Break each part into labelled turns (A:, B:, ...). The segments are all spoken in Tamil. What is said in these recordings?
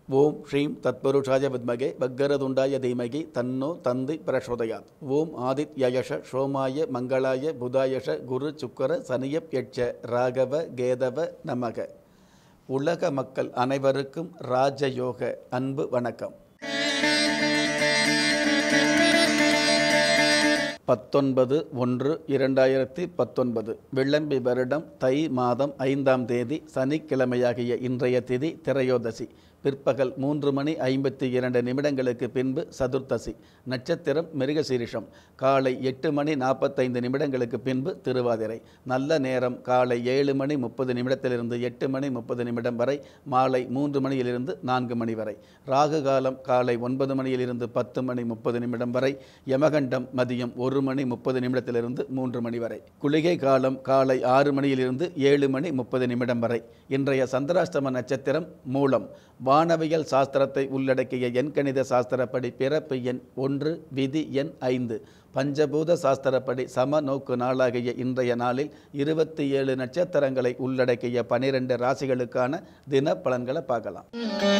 A: ஓம் ஸ்ரீம் தத்புருஷாய வித்மகே பக்கரதுண்டாய தீமகி தன்னோ தந்தி பிரசோதயாத் ஓம் ஆதித்யயஷ சோமாய மங்களாய புதாயஷ குரு சுக்கர சனியப் யட்ச ராகவ கேதவ நமக உலக மக்கள் அனைவருக்கும் ராஜயோக அன்பு வணக்கம் பத்தொன்பது ஒன்று இரண்டாயிரத்தி பத்தொன்பது வெள்ளம்பி வருடம் தை மாதம் ஐந்தாம் தேதி சனிக்கிழமையாகிய இன்றைய திதி திரையோதசி பிற்பகல் மூன்று மணி ஐம்பத்தி இரண்டு நிமிடங்களுக்கு பின்பு சதுர்த்தசி நட்சத்திரம் மிருகசீரிஷம் காலை எட்டு மணி நாற்பத்தைந்து நிமிடங்களுக்கு பின்பு திருவாதிரை நல்ல நேரம் காலை ஏழு மணி முப்பது நிமிடத்திலிருந்து எட்டு மணி முப்பது நிமிடம் வரை மாலை மூன்று மணியிலிருந்து நான்கு மணி வரை ராகு காலம் காலை ஒன்பது மணியிலிருந்து பத்து மணி முப்பது நிமிடம் வரை யமகண்டம் மதியம் ஒரு மணி முப்பது நிமிடத்திலிருந்து மூன்று மணி வரை குளிகை காலம் காலை ஆறு மணியிலிருந்து ஏழு மணி முப்பது நிமிடம் வரை இன்றைய சந்திராஷ்டம நட்சத்திரம் மூலம் வானவியல் சாஸ்திரத்தை உள்ளடக்கிய எண்கணித சாஸ்திரப்படி பிறப்பு எண் ஒன்று விதி எண் ஐந்து பஞ்சபூத சாஸ்திரப்படி சம நோக்கு நாளாகிய இன்றைய நாளில் இருபத்தி ஏழு நட்சத்திரங்களை உள்ளடக்கிய பனிரெண்டு ராசிகளுக்கான தின பலன்களை பார்க்கலாம்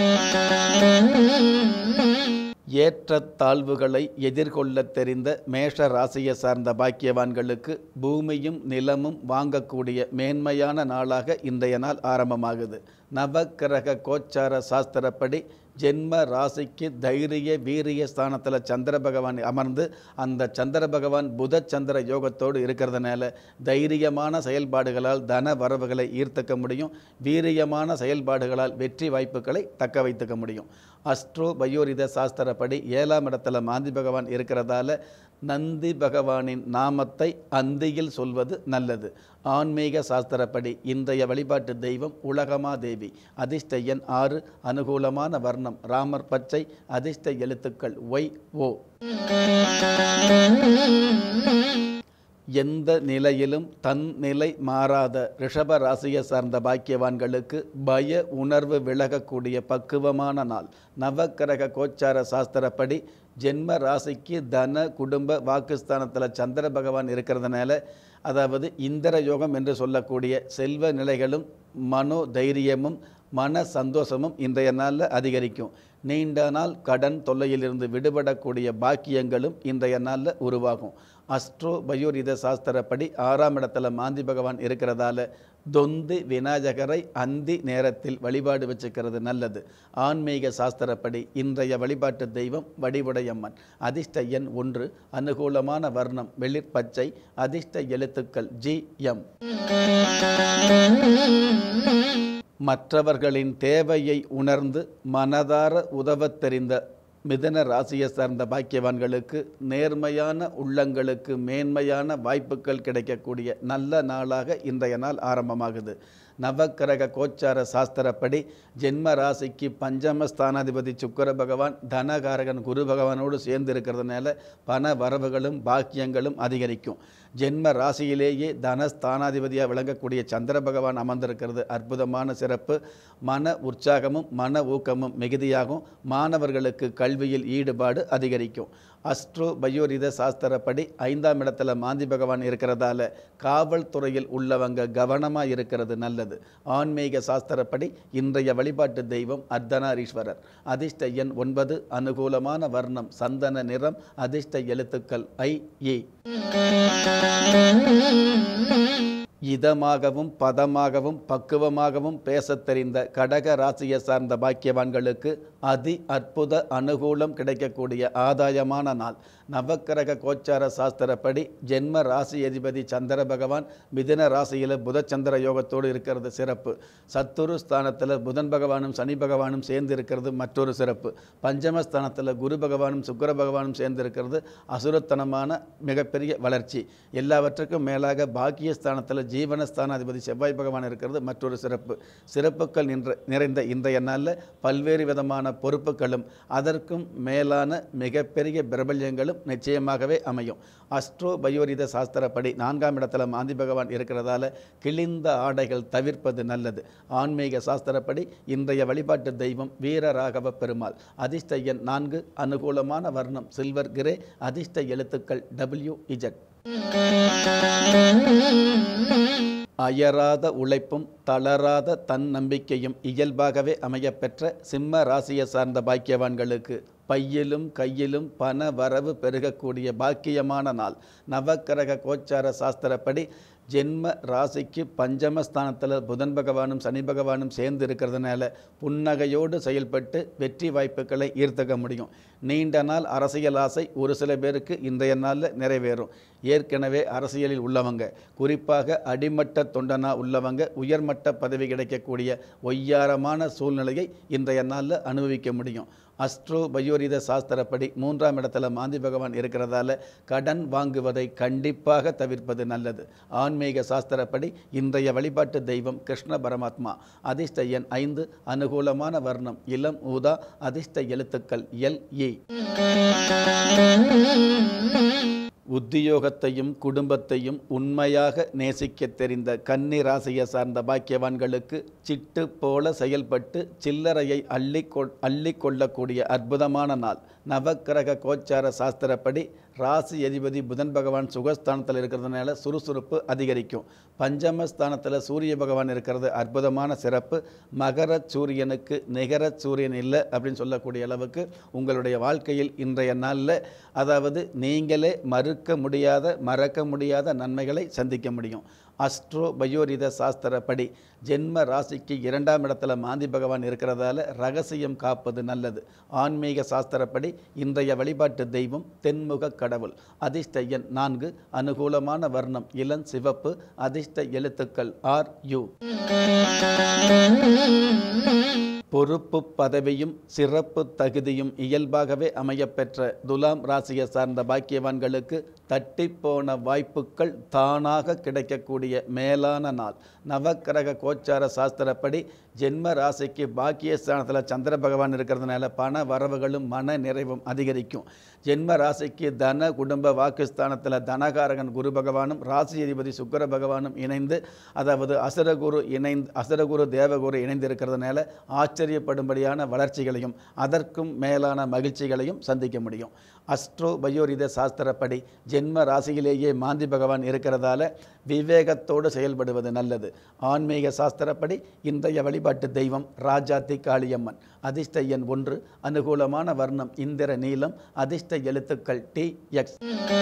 A: ஏற்றத்தாழ்வுகளை எதிர்கொள்ளத் தெரிந்த மேஷ ராசியை சார்ந்த பாக்கியவான்களுக்கு பூமியும் நிலமும் வாங்கக்கூடிய மேன்மையான நாளாக இன்றைய நாள் ஆரம்பமாகுது நவக்கிரக கோச்சார சாஸ்திரப்படி ஜென்ம ராசிக்கு தைரிய வீரிய ஸ்தானத்தில் சந்திர பகவான் அமர்ந்து அந்த சந்திர பகவான் புத சந்திர யோகத்தோடு இருக்கிறதுனால தைரியமான செயல்பாடுகளால் தன வரவுகளை ஈர்த்துக்க முடியும் வீரியமான செயல்பாடுகளால் வெற்றி வாய்ப்புகளை தக்க வைத்துக்க முடியும் அஸ்ட்ரோ பயோரித சாஸ்திரப்படி ஏழாம் இடத்துல மாந்தி பகவான் இருக்கிறதால நந்தி பகவானின் நாமத்தை அந்தியில் சொல்வது நல்லது ஆன்மீக சாஸ்திரப்படி இன்றைய வழிபாட்டு தெய்வம் உலகமா தேவி அதிர்ஷ்ட எண் ஆறு அனுகூலமான வர்ணம் ராமர் பச்சை அதிர்ஷ்ட எழுத்துக்கள் ஒய் ஓ எந்த நிலையிலும் தன் நிலை மாறாத ரிஷப ராசியை சார்ந்த பாக்கியவான்களுக்கு பய உணர்வு விலகக்கூடிய பக்குவமான நாள் நவக்கிரக கோச்சார சாஸ்திரப்படி ஜென்ம ராசிக்கு தன குடும்ப வாக்குஸ்தானத்தில் சந்திர பகவான் இருக்கிறதுனால அதாவது இந்திர யோகம் என்று சொல்லக்கூடிய செல்வ நிலைகளும் மனோ தைரியமும் மன சந்தோஷமும் இன்றைய நாளில் அதிகரிக்கும் நீண்ட நாள் கடன் தொல்லையிலிருந்து விடுபடக்கூடிய பாக்கியங்களும் இன்றைய நாளில் உருவாகும் அஸ்ட்ரோ பயோரித சாஸ்திரப்படி ஆறாம் இடத்துல மாந்தி பகவான் இருக்கிறதால தொந்து விநாயகரை அந்தி நேரத்தில் வழிபாடு வச்சுக்கிறது நல்லது ஆன்மீக சாஸ்திரப்படி இன்றைய வழிபாட்டு தெய்வம் வடிவுடையம்மன் அதிர்ஷ்ட எண் ஒன்று அனுகூலமான வர்ணம் வெளிர் பச்சை அதிர்ஷ்ட எழுத்துக்கள் ஜி எம் மற்றவர்களின் தேவையை உணர்ந்து மனதார உதவத் தெரிந்த மிதன ராசியை சார்ந்த பாக்கியவான்களுக்கு நேர்மையான உள்ளங்களுக்கு மேன்மையான வாய்ப்புகள் கிடைக்கக்கூடிய நல்ல நாளாக இன்றைய நாள் ஆரம்பமாகுது நவக்கிரக கோச்சார சாஸ்திரப்படி ஜென்ம ராசிக்கு பஞ்சம ஸ்தானாதிபதி சுக்கர பகவான் தனகாரகன் குரு பகவானோடு சேர்ந்து இருக்கிறதுனால பண வரவுகளும் பாக்கியங்களும் அதிகரிக்கும் ஜென்ம ராசியிலேயே தனஸ்தானாதிபதியாக விளங்கக்கூடிய சந்திர பகவான் அமர்ந்திருக்கிறது அற்புதமான சிறப்பு மன உற்சாகமும் மன ஊக்கமும் மிகுதியாகும் மாணவர்களுக்கு கல்வியில் ஈடுபாடு அதிகரிக்கும் அஸ்ட்ரோ பயோரித சாஸ்திரப்படி ஐந்தாம் இடத்துல மாந்தி பகவான் இருக்கிறதால காவல்துறையில் உள்ளவங்க கவனமாக இருக்கிறது நல்லது ஆன்மீக சாஸ்திரப்படி இன்றைய வழிபாட்டு தெய்வம் அர்த்தனாரீஸ்வரர் அதிர்ஷ்ட எண் ஒன்பது அனுகூலமான வர்ணம் சந்தன நிறம் அதிர்ஷ்ட எழுத்துக்கள் ஐ ஏ இதமாகவும் பதமாகவும் பக்குவமாகவும் பேசத் தெரிந்த கடக ராசியை சார்ந்த பாக்கியவான்களுக்கு அதி அற்புத அனுகூலம் கிடைக்கக்கூடிய ஆதாயமான நாள் நவக்கிரக கோச்சார சாஸ்திரப்படி ஜென்ம ராசி அதிபதி சந்திர பகவான் மிதுன ராசியில் புதச்சந்திர யோகத்தோடு இருக்கிறது சிறப்பு சத்துரு ஸ்தானத்தில் புதன் பகவானும் சனி பகவானும் சேர்ந்து இருக்கிறது மற்றொரு சிறப்பு பஞ்சமஸ்தானத்தில் குரு பகவானும் சுக்கர பகவானும் சேர்ந்து இருக்கிறது அசுரத்தனமான மிகப்பெரிய வளர்ச்சி எல்லாவற்றுக்கும் மேலாக பாக்கியஸ்தானத்தில் ஜீவனஸ்தானாதிபதி செவ்வாய் பகவான் இருக்கிறது மற்றொரு சிறப்பு சிறப்புகள் நின்ற நிறைந்த இன்றைய நாளில் பல்வேறு விதமான பொறுப்புகளும் அதற்கும் மேலான மிகப்பெரிய பிரபல்யங்களும் நிச்சயமாகவே அமையும் அஸ்ட்ரோ பயோரித சாஸ்திரப்படி நான்காம் இடத்துல மாந்தி பகவான் இருக்கிறதால கிழிந்த ஆடைகள் தவிர்ப்பது நல்லது ஆன்மீக சாஸ்திரப்படி இன்றைய வழிபாட்டு தெய்வம் வீரராகவ பெருமாள் அதிர்ஷ்ட எண் நான்கு அனுகூலமான வர்ணம் சில்வர் கிரே அதிர்ஷ்ட எழுத்துக்கள் டபிள்யூ இஜட் அயராத உழைப்பும் தளராத தன்னம்பிக்கையும் இயல்பாகவே அமையப்பெற்ற சிம்ம ராசியை சார்ந்த பாக்கியவான்களுக்கு பையிலும் கையிலும் பண வரவு பெருகக்கூடிய பாக்கியமான நாள் நவக்கிரக கோச்சார சாஸ்திரப்படி ஜென்ம ராசிக்கு பஞ்சமஸ்தானத்தில் புதன் பகவானும் சனி பகவானும் சேர்ந்து இருக்கிறதுனால புன்னகையோடு செயல்பட்டு வெற்றி வாய்ப்புகளை ஈர்த்தக்க முடியும் நீண்ட நாள் அரசியல் ஆசை ஒரு சில பேருக்கு இன்றைய நாளில் நிறைவேறும் ஏற்கனவே அரசியலில் உள்ளவங்க குறிப்பாக அடிமட்ட தொண்டனா உள்ளவங்க உயர்மட்ட பதவி கிடைக்கக்கூடிய ஒய்யாரமான சூழ்நிலையை இன்றைய நாளில் அனுபவிக்க முடியும் அஸ்ட்ரோ பயோரித சாஸ்திரப்படி மூன்றாம் இடத்துல மாந்தி பகவான் இருக்கிறதால கடன் வாங்குவதை கண்டிப்பாக தவிர்ப்பது நல்லது ஆன்மீக சாஸ்திரப்படி இன்றைய வழிபாட்டு தெய்வம் கிருஷ்ண பரமாத்மா அதிர்ஷ்ட எண் ஐந்து அனுகூலமான வர்ணம் இளம் ஊதா அதிர்ஷ்ட எழுத்துக்கள் எல் இ உத்தியோகத்தையும் குடும்பத்தையும் உண்மையாக நேசிக்க தெரிந்த கன்னி ராசியை சார்ந்த பாக்கியவான்களுக்கு சிட்டு போல செயல்பட்டு சில்லறையை அள்ளி கொ அள்ளி கொள்ளக்கூடிய அற்புதமான நாள் நவக்கிரக கோச்சார சாஸ்திரப்படி ராசி அதிபதி புதன் பகவான் சுகஸ்தானத்தில் இருக்கிறதுனால சுறுசுறுப்பு அதிகரிக்கும் பஞ்சமஸ்தானத்தில் சூரிய பகவான் இருக்கிறது அற்புதமான சிறப்பு மகர சூரியனுக்கு நிகர சூரியன் இல்லை அப்படின்னு சொல்லக்கூடிய அளவுக்கு உங்களுடைய வாழ்க்கையில் இன்றைய நாளில் அதாவது நீங்களே மறுக்க முடியாத மறக்க முடியாத நன்மைகளை சந்திக்க முடியும் அஸ்ட்ரோ பயோரித சாஸ்திரப்படி ஜென்ம ராசிக்கு இரண்டாம் இடத்துல மாந்தி பகவான் இருக்கிறதால ரகசியம் காப்பது நல்லது ஆன்மீக சாஸ்திரப்படி இன்றைய வழிபாட்டு தெய்வம் தென்முக கடவுள் அதிர்ஷ்ட எண் நான்கு அனுகூலமான வர்ணம் இளம் சிவப்பு அதிர்ஷ்ட எழுத்துக்கள் ஆர் யு பொறுப்பு பதவியும் சிறப்பு தகுதியும் இயல்பாகவே அமையப்பெற்ற துலாம் ராசியை சார்ந்த பாக்கியவான்களுக்கு தட்டிப்போன வாய்ப்புகள் தானாக கிடைக்கக்கூடிய மேலான நாள் நவக்கிரக கோச்சார சாஸ்திரப்படி ஜென்ம ராசிக்கு பாக்கியஸ்தானத்தில் சந்திர பகவான் இருக்கிறதுனால பண வரவுகளும் மன நிறைவும் அதிகரிக்கும் ஜென்ம ராசிக்கு தன குடும்ப வாக்குஸ்தானத்தில் தனகாரகன் குரு பகவானும் ராசி அதிபதி சுக்கர பகவானும் இணைந்து அதாவது அசுரகுரு இணைந்து அசுரகுரு தேவகுரு இணைந்து இருக்கிறதுனால ஆச்சரியப்படும்படியான வளர்ச்சிகளையும் அதற்கும் மேலான மகிழ்ச்சிகளையும் சந்திக்க முடியும் அஸ்ட்ரோ பயோரித சாஸ்திரப்படி ஜென்ம ராசியிலேயே மாந்தி பகவான் இருக்கிறதால விவேகத்தோடு செயல்படுவது நல்லது ஆன்மீக சாஸ்திரப்படி இன்றைய வழிபாட்டு தெய்வம் ராஜாத்தி காளியம்மன் அதிர்ஷ்ட எண் ஒன்று அனுகூலமான வர்ணம் இந்திர நீலம் அதிர்ஷ்ட எழுத்துக்கள் டி எக்ஸ்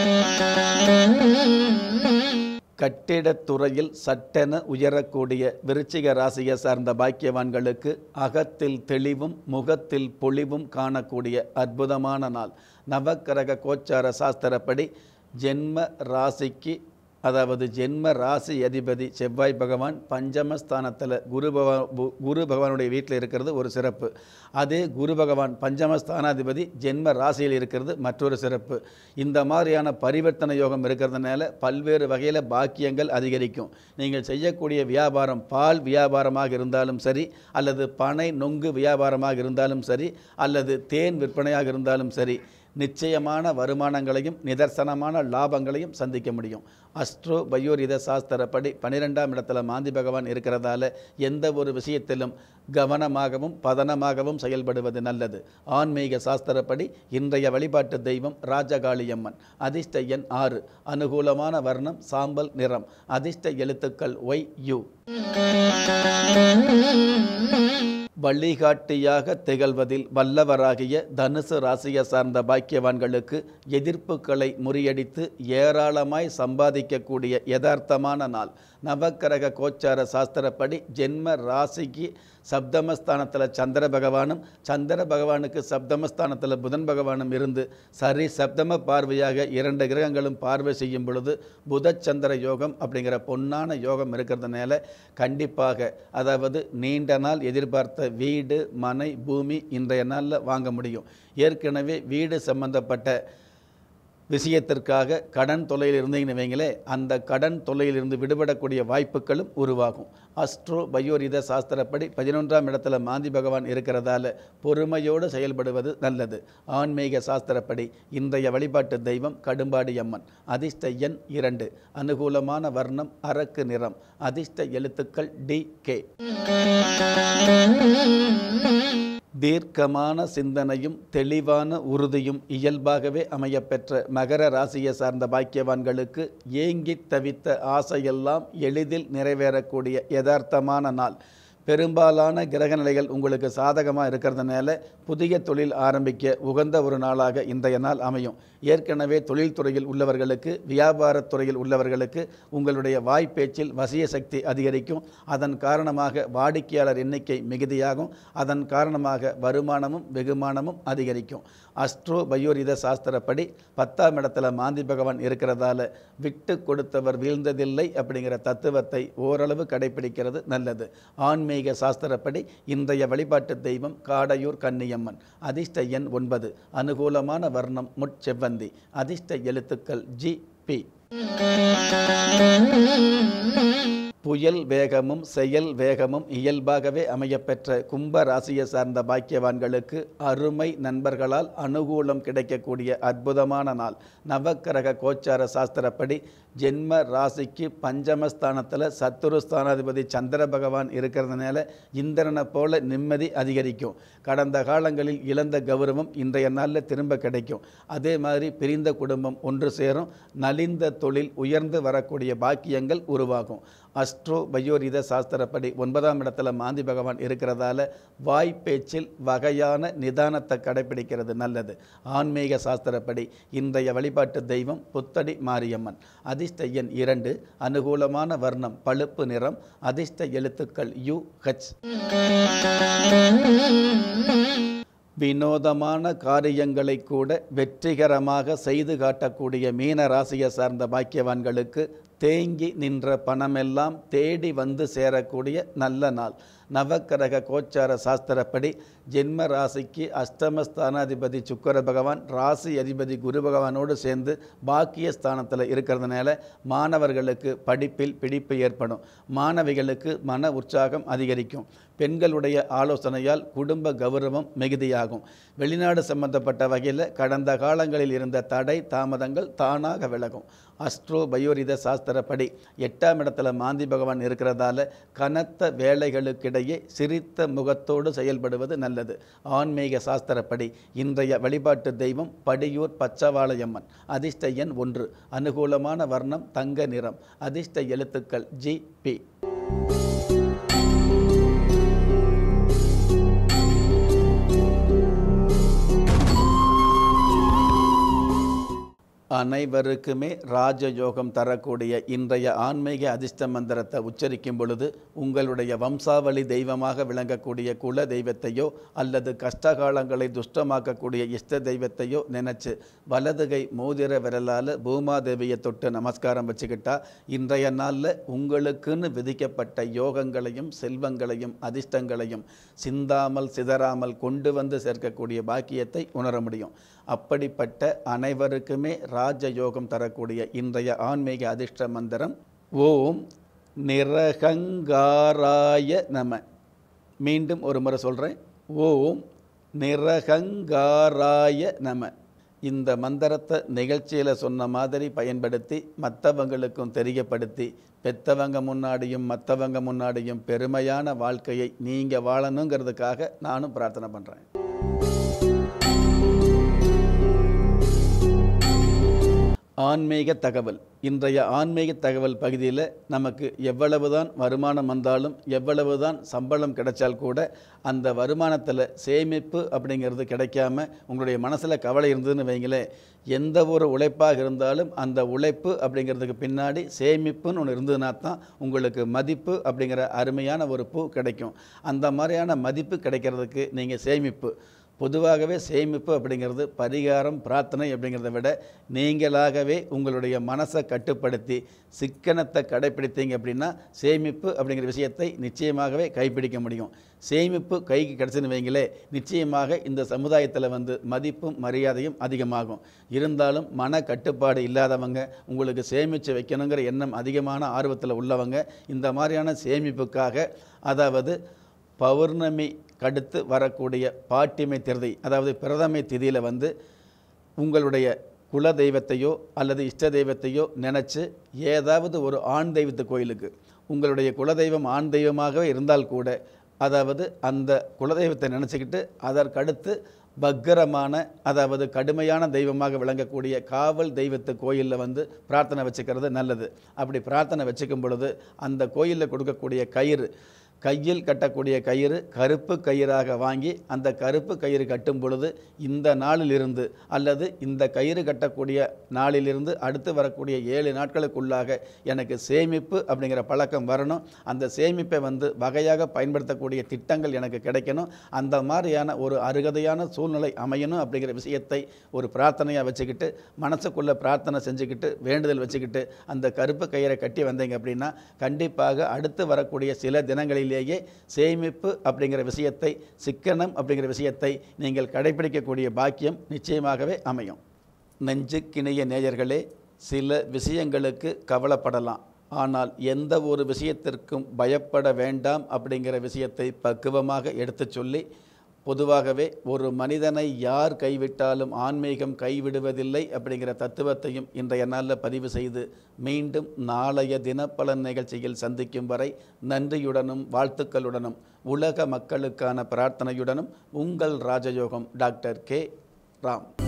A: கட்டிடத்துறையில் சட்டென உயரக்கூடிய விருச்சிக ராசியை சார்ந்த பாக்கியவான்களுக்கு அகத்தில் தெளிவும் முகத்தில் பொலிவும் காணக்கூடிய அற்புதமான நாள் நவக்கிரக கோச்சார சாஸ்திரப்படி ஜென்ம ராசிக்கு அதாவது ஜென்ம ராசி அதிபதி செவ்வாய் பகவான் பஞ்சமஸ்தானத்தில் குரு பகவான் பு- குரு பகவானுடைய வீட்டில் இருக்கிறது ஒரு சிறப்பு அதே குரு பகவான் பஞ்சமஸ்தானாதிபதி ஜென்ம ராசியில் இருக்கிறது மற்றொரு சிறப்பு இந்த மாதிரியான பரிவர்த்தனை யோகம் இருக்கிறதுனால பல்வேறு வகையில் பாக்கியங்கள் அதிகரிக்கும் நீங்கள் செய்யக்கூடிய வியாபாரம் பால் வியாபாரமாக இருந்தாலும் சரி அல்லது பனை நொங்கு வியாபாரமாக இருந்தாலும் சரி அல்லது தேன் விற்பனையாக இருந்தாலும் சரி நிச்சயமான வருமானங்களையும் நிதர்சனமான லாபங்களையும் சந்திக்க முடியும் அஸ்ட்ரோ பயோரித சாஸ்திரப்படி பன்னிரெண்டாம் இடத்துல மாந்தி பகவான் இருக்கிறதால எந்த ஒரு விஷயத்திலும் கவனமாகவும் பதனமாகவும் செயல்படுவது நல்லது ஆன்மீக சாஸ்திரப்படி இன்றைய வழிபாட்டு தெய்வம் ராஜகாளியம்மன் அதிர்ஷ்ட எண் ஆறு அனுகூலமான வர்ணம் சாம்பல் நிறம் அதிர்ஷ்ட எழுத்துக்கள் ஒய் யு வழிகாட்டியாக திகழ்வதில் வல்லவராகிய தனுசு ராசியை சார்ந்த பாக்கியவான்களுக்கு எதிர்ப்புகளை முறியடித்து ஏராளமாய் சம்பாதிக்கக்கூடிய யதார்த்தமான நாள் நவக்கிரக கோச்சார சாஸ்திரப்படி ஜென்ம ராசிக்கு சப்தமஸ்தானத்தில் சந்திர பகவானும் சந்திர பகவானுக்கு சப்தமஸ்தானத்தில் புதன் பகவானும் இருந்து சரி சப்தம பார்வையாக இரண்டு கிரகங்களும் பார்வை செய்யும் பொழுது புதச்சந்திர யோகம் அப்படிங்கிற பொன்னான யோகம் இருக்கிறதுனால கண்டிப்பாக அதாவது நீண்ட நாள் எதிர்பார்த்த வீடு மனை பூமி இன்றைய நாளில் வாங்க முடியும் ஏற்கனவே வீடு சம்பந்தப்பட்ட விஷயத்திற்காக கடன் தொல்லையில் இருந்தீங்கன்னு வைங்களே அந்த கடன் தொல்லையிலிருந்து விடுபடக்கூடிய வாய்ப்புகளும் உருவாகும் அஸ்ட்ரோ பயோரித சாஸ்திரப்படி பதினொன்றாம் இடத்துல மாந்தி பகவான் இருக்கிறதால பொறுமையோடு செயல்படுவது நல்லது ஆன்மீக சாஸ்திரப்படி இன்றைய வழிபாட்டு தெய்வம் கடும்பாடி அம்மன் அதிர்ஷ்ட எண் இரண்டு அனுகூலமான வர்ணம் அரக்கு நிறம் அதிர்ஷ்ட எழுத்துக்கள் டி கே தீர்க்கமான சிந்தனையும் தெளிவான உறுதியும் இயல்பாகவே அமையப்பெற்ற மகர ராசியை சார்ந்த பாக்கியவான்களுக்கு ஏங்கித் தவித்த ஆசையெல்லாம் எளிதில் நிறைவேறக்கூடிய யதார்த்தமான நாள் பெரும்பாலான கிரகநிலைகள் உங்களுக்கு சாதகமாக இருக்கிறதுனால புதிய தொழில் ஆரம்பிக்க உகந்த ஒரு நாளாக இன்றைய நாள் அமையும் ஏற்கனவே தொழில்துறையில் உள்ளவர்களுக்கு வியாபாரத் துறையில் உள்ளவர்களுக்கு உங்களுடைய வாய்ப்பேச்சில் வசிய சக்தி அதிகரிக்கும் அதன் காரணமாக வாடிக்கையாளர் எண்ணிக்கை மிகுதியாகும் அதன் காரணமாக வருமானமும் வெகுமானமும் அதிகரிக்கும் அஸ்ட்ரோ பயோரித சாஸ்திரப்படி பத்தாம் இடத்துல மாந்தி பகவான் இருக்கிறதால விட்டு கொடுத்தவர் வீழ்ந்ததில்லை அப்படிங்கிற தத்துவத்தை ஓரளவு கடைபிடிக்கிறது நல்லது ஆன்மீக சாஸ்திரப்படி இன்றைய வழிபாட்டு தெய்வம் காடையூர் கன்னியம்மன் அதிர்ஷ்ட எண் ஒன்பது அனுகூலமான வர்ணம் முட்செவ்வந்தி அதிர்ஷ்ட எழுத்துக்கள் ஜி பி புயல் வேகமும் செயல் வேகமும் இயல்பாகவே அமையப்பெற்ற கும்ப ராசியை சார்ந்த பாக்கியவான்களுக்கு அருமை நண்பர்களால் அனுகூலம் கிடைக்கக்கூடிய அற்புதமான நாள் நவக்கிரக கோச்சார சாஸ்திரப்படி ஜென்ம ராசிக்கு பஞ்சமஸ்தானத்தில் சத்துரு ஸ்தானாதிபதி சந்திர பகவான் இருக்கிறதுனால இந்திரனை போல நிம்மதி அதிகரிக்கும் கடந்த காலங்களில் இழந்த கௌரவம் இன்றைய நாளில் திரும்ப கிடைக்கும் அதே மாதிரி பிரிந்த குடும்பம் ஒன்று சேரும் நலிந்த தொழில் உயர்ந்து வரக்கூடிய பாக்கியங்கள் உருவாகும் அஸ்ட்ரோ பயோரித சாஸ்திரப்படி ஒன்பதாம் இடத்துல மாந்தி பகவான் இருக்கிறதால வாய்ப்பேச்சில் வகையான நிதானத்தை கடைபிடிக்கிறது நல்லது ஆன்மீக சாஸ்திரப்படி இன்றைய வழிபாட்டு தெய்வம் புத்தடி மாரியம்மன் அதிர்ஷ்ட எண் இரண்டு அனுகூலமான வர்ணம் பழுப்பு நிறம் அதிர்ஷ்ட எழுத்துக்கள் யு ஹச் வினோதமான காரியங்களை கூட வெற்றிகரமாக செய்து காட்டக்கூடிய மீன ராசியை சார்ந்த பாக்கியவான்களுக்கு தேங்கி நின்ற பணமெல்லாம் தேடி வந்து சேரக்கூடிய நல்ல நாள் நவக்கிரக கோச்சார சாஸ்திரப்படி ஜென்ம ராசிக்கு அஷ்டமஸ்தானாதிபதி சுக்கர பகவான் ராசி அதிபதி குரு பகவானோடு சேர்ந்து பாக்கிய ஸ்தானத்தில் இருக்கிறதுனால மாணவர்களுக்கு படிப்பில் பிடிப்பு ஏற்படும் மாணவிகளுக்கு மன உற்சாகம் அதிகரிக்கும் பெண்களுடைய ஆலோசனையால் குடும்ப கௌரவம் மிகுதியாகும் வெளிநாடு சம்பந்தப்பட்ட வகையில் கடந்த காலங்களில் இருந்த தடை தாமதங்கள் தானாக விலகும் அஸ்ட்ரோ பயோரித சாஸ்திரப்படி எட்டாம் இடத்துல மாந்தி பகவான் இருக்கிறதால கனத்த வேலைகளுக்கிடையே சிரித்த முகத்தோடு செயல்படுவது நல்லது ஆன்மீக சாஸ்திரப்படி இன்றைய வழிபாட்டு தெய்வம் படியூர் பச்சவாளையம்மன் அதிர்ஷ்ட எண் ஒன்று அனுகூலமான வர்ணம் தங்க நிறம் அதிர்ஷ்ட எழுத்துக்கள் ஜி பி அனைவருக்குமே ராஜயோகம் தரக்கூடிய இன்றைய ஆன்மீக அதிர்ஷ்ட மந்திரத்தை உச்சரிக்கும் பொழுது உங்களுடைய வம்சாவளி தெய்வமாக விளங்கக்கூடிய குல தெய்வத்தையோ அல்லது கஷ்டகாலங்களை துஷ்டமாக்கக்கூடிய இஷ்ட தெய்வத்தையோ நினைச்சு வலதுகை மோதிர விரலால் பூமாதேவியை தொட்டு நமஸ்காரம் வச்சுக்கிட்டா இன்றைய நாளில் உங்களுக்குன்னு விதிக்கப்பட்ட யோகங்களையும் செல்வங்களையும் அதிர்ஷ்டங்களையும் சிந்தாமல் சிதறாமல் கொண்டு வந்து சேர்க்கக்கூடிய பாக்கியத்தை உணர முடியும் அப்படிப்பட்ட அனைவருக்குமே ராஜயோகம் தரக்கூடிய இன்றைய ஆன்மீக அதிர்ஷ்ட மந்திரம் ஓம் நிரகங்காராய நம மீண்டும் ஒரு முறை சொல்கிறேன் ஓம் நிரகங்காராய நம இந்த மந்திரத்தை நிகழ்ச்சியில் சொன்ன மாதிரி பயன்படுத்தி மற்றவங்களுக்கும் தெரியப்படுத்தி பெத்தவங்க முன்னாடியும் மற்றவங்க முன்னாடியும் பெருமையான வாழ்க்கையை நீங்கள் வாழணுங்கிறதுக்காக நானும் பிரார்த்தனை பண்ணுறேன் ஆன்மீக தகவல் இன்றைய ஆன்மீக தகவல் பகுதியில் நமக்கு எவ்வளவுதான் வருமானம் வந்தாலும் எவ்வளவுதான் சம்பளம் கிடைச்சால் கூட அந்த வருமானத்தில் சேமிப்பு அப்படிங்கிறது கிடைக்காம உங்களுடைய மனசில் கவலை இருந்ததுன்னு வைங்களேன் எந்த ஒரு உழைப்பாக இருந்தாலும் அந்த உழைப்பு அப்படிங்கிறதுக்கு பின்னாடி சேமிப்புன்னு ஒன்று இருந்ததுனா தான் உங்களுக்கு மதிப்பு அப்படிங்கிற அருமையான ஒரு பூ கிடைக்கும் அந்த மாதிரியான மதிப்பு கிடைக்கிறதுக்கு நீங்கள் சேமிப்பு பொதுவாகவே சேமிப்பு அப்படிங்கிறது பரிகாரம் பிரார்த்தனை அப்படிங்கிறத விட நீங்களாகவே உங்களுடைய மனசை கட்டுப்படுத்தி சிக்கனத்தை கடைப்பிடித்தீங்க அப்படின்னா சேமிப்பு அப்படிங்கிற விஷயத்தை நிச்சயமாகவே கைப்பிடிக்க முடியும் சேமிப்பு கைக்கு கிடச்சுன்னு வைங்களே நிச்சயமாக இந்த சமுதாயத்தில் வந்து மதிப்பும் மரியாதையும் அதிகமாகும் இருந்தாலும் மன கட்டுப்பாடு இல்லாதவங்க உங்களுக்கு சேமித்து வைக்கணுங்கிற எண்ணம் அதிகமான ஆர்வத்தில் உள்ளவங்க இந்த மாதிரியான சேமிப்புக்காக அதாவது பௌர்ணமி கடுத்து வரக்கூடிய பாட்டிமை திருதி அதாவது பிரதமை திதியில் வந்து உங்களுடைய குல தெய்வத்தையோ அல்லது இஷ்ட தெய்வத்தையோ நினச்சி ஏதாவது ஒரு ஆண் தெய்வத்து கோயிலுக்கு உங்களுடைய குலதெய்வம் ஆண் தெய்வமாகவே இருந்தால் கூட அதாவது அந்த குலதெய்வத்தை நினச்சிக்கிட்டு அதற்கடுத்து பக்கரமான அதாவது கடுமையான தெய்வமாக விளங்கக்கூடிய காவல் தெய்வத்து கோயிலில் வந்து பிரார்த்தனை வச்சுக்கிறது நல்லது அப்படி பிரார்த்தனை வச்சுக்கும் பொழுது அந்த கோயிலில் கொடுக்கக்கூடிய கயிறு கையில் கட்டக்கூடிய கயிறு கருப்பு கயிறாக வாங்கி அந்த கருப்பு கயிறு கட்டும் பொழுது இந்த நாளிலிருந்து அல்லது இந்த கயிறு கட்டக்கூடிய நாளிலிருந்து அடுத்து வரக்கூடிய ஏழு நாட்களுக்குள்ளாக எனக்கு சேமிப்பு அப்படிங்கிற பழக்கம் வரணும் அந்த சேமிப்பை வந்து வகையாக பயன்படுத்தக்கூடிய திட்டங்கள் எனக்கு கிடைக்கணும் அந்த மாதிரியான ஒரு அருகதையான சூழ்நிலை அமையணும் அப்படிங்கிற விஷயத்தை ஒரு பிரார்த்தனையாக வச்சுக்கிட்டு மனசுக்குள்ளே பிரார்த்தனை செஞ்சுக்கிட்டு வேண்டுதல் வச்சுக்கிட்டு அந்த கருப்பு கயிறை கட்டி வந்தீங்க அப்படின்னா கண்டிப்பாக அடுத்து வரக்கூடிய சில தினங்களிலேயே சேமிப்பு அப்படிங்கிற விஷயத்தை சிக்கனம் அப்படிங்கிற விஷயத்தை நீங்கள் கடைபிடிக்கக்கூடிய பாக்கியம் நிச்சயமாகவே அமையும் நெஞ்சுக்கிணைய நேயர்களே சில விஷயங்களுக்கு கவலைப்படலாம் ஆனால் எந்த ஒரு விஷயத்திற்கும் பயப்பட வேண்டாம் அப்படிங்கிற விஷயத்தை பக்குவமாக எடுத்துச் சொல்லி பொதுவாகவே ஒரு மனிதனை யார் கைவிட்டாலும் ஆன்மீகம் கைவிடுவதில்லை அப்படிங்கிற தத்துவத்தையும் இன்றைய நாளில் பதிவு செய்து மீண்டும் நாளைய தினப்பலன் நிகழ்ச்சியில் சந்திக்கும் வரை நன்றியுடனும் வாழ்த்துக்களுடனும் உலக மக்களுக்கான பிரார்த்தனையுடனும் உங்கள் ராஜயோகம் டாக்டர் கே ராம்